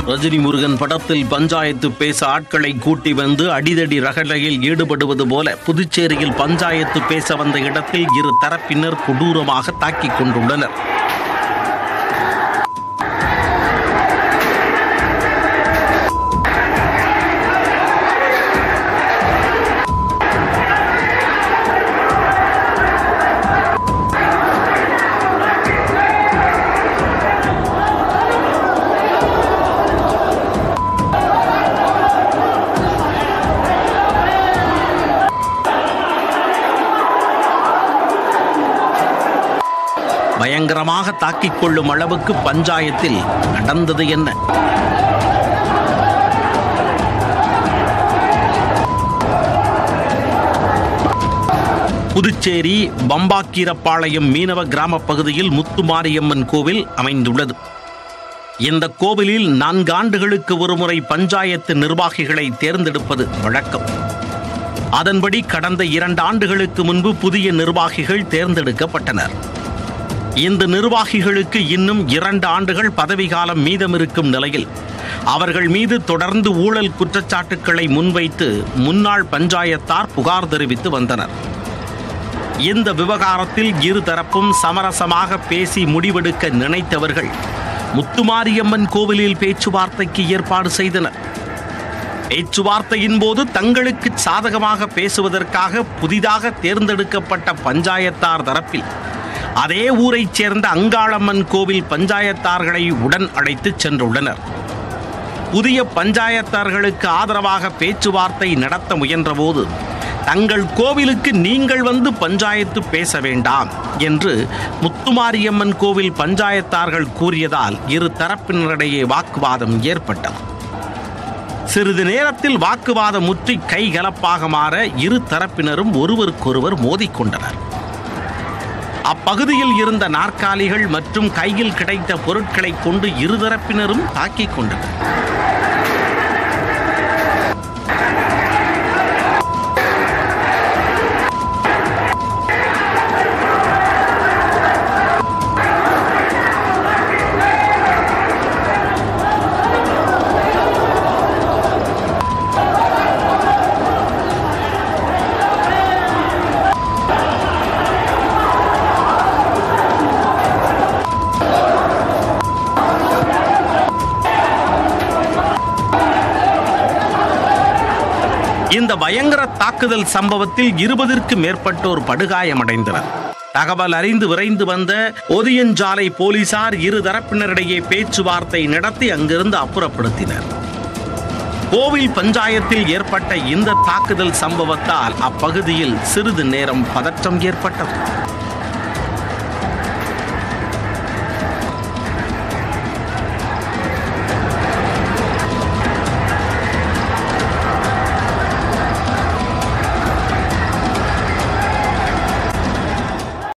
ரஜினி முருகன் படத்தில் பஞ்சாயத்து பேச ஆட்களை கூட்டி வந்து அடிதடி ரகளையில் ஈடுபடுவது போல புதுச்சேரியில் பஞ்சாயத்து பேச வந்த இடத்தில் இரு தரப்பினர் கொடூரமாக தாக்கிக் கொண்டுள்ளனர் பயங்கரமாக தாக்கிக் கொள்ளும் அளவுக்கு பஞ்சாயத்தில் நடந்தது என்ன புதுச்சேரி பம்பாக்கீரப்பாளையம் மீனவ கிராம பகுதியில் முத்துமாரியம்மன் கோவில் அமைந்துள்ளது இந்த கோவிலில் நான்கு ஆண்டுகளுக்கு ஒருமுறை பஞ்சாயத்து நிர்வாகிகளை தேர்ந்தெடுப்பது வழக்கம் அதன்படி கடந்த இரண்டு ஆண்டுகளுக்கு முன்பு புதிய நிர்வாகிகள் தேர்ந்தெடுக்கப்பட்டனர் இந்த நிர்வாகிகளுக்கு இன்னும் இரண்டு ஆண்டுகள் பதவிக்காலம் மீதமிருக்கும் நிலையில் அவர்கள் மீது தொடர்ந்து ஊழல் குற்றச்சாட்டுக்களை முன்வைத்து முன்னாள் பஞ்சாயத்தார் புகார் தெரிவித்து வந்தனர் இந்த விவகாரத்தில் இருதரப்பும் சமரசமாக பேசி முடிவெடுக்க நினைத்தவர்கள் முத்துமாரியம்மன் கோவிலில் பேச்சுவார்த்தைக்கு ஏற்பாடு செய்தனர் பேச்சுவார்த்தையின் போது தங்களுக்கு சாதகமாக பேசுவதற்காக புதிதாக தேர்ந்தெடுக்கப்பட்ட பஞ்சாயத்தார் தரப்பில் அதே ஊரைச் சேர்ந்த அங்காளம்மன் கோவில் பஞ்சாயத்தார்களை உடன் அழைத்துச் சென்றுள்ளனர் புதிய பஞ்சாயத்தார்களுக்கு ஆதரவாக பேச்சுவார்த்தை நடத்த முயன்றபோது தங்கள் கோவிலுக்கு நீங்கள் வந்து பஞ்சாயத்து பேச வேண்டாம் என்று முத்துமாரியம்மன் கோவில் பஞ்சாயத்தார்கள் கூறியதால் இரு தரப்பினரிடையே வாக்குவாதம் ஏற்பட்டது சிறிது நேரத்தில் வாக்குவாதம் முற்றி கைகலப்பாக மாற இரு தரப்பினரும் ஒருவருக்கொருவர் மோதிக்கொண்டனர் அப்பகுதியில் இருந்த நாற்காலிகள் மற்றும் கையில் கிடைத்த பொருட்களை கொண்டு இருதரப்பினரும் தாக்கிக் கொண்டனர் இந்த பயங்கர தாக்குதல் சம்பவத்தில் இருபதிற்கு மேற்பட்டோர் படுகாயமடைந்தனர் தகவல் அறிந்து விரைந்து வந்த ஒதியஞ்சாலை போலீசார் இரு தரப்பினரிடையே பேச்சுவார்த்தை நடத்தி அங்கிருந்து அப்புறப்படுத்தினர் கோவில் பஞ்சாயத்தில் ஏற்பட்ட இந்த தாக்குதல் சம்பவத்தால் அப்பகுதியில் சிறிது நேரம் பதற்றம் ஏற்பட்டது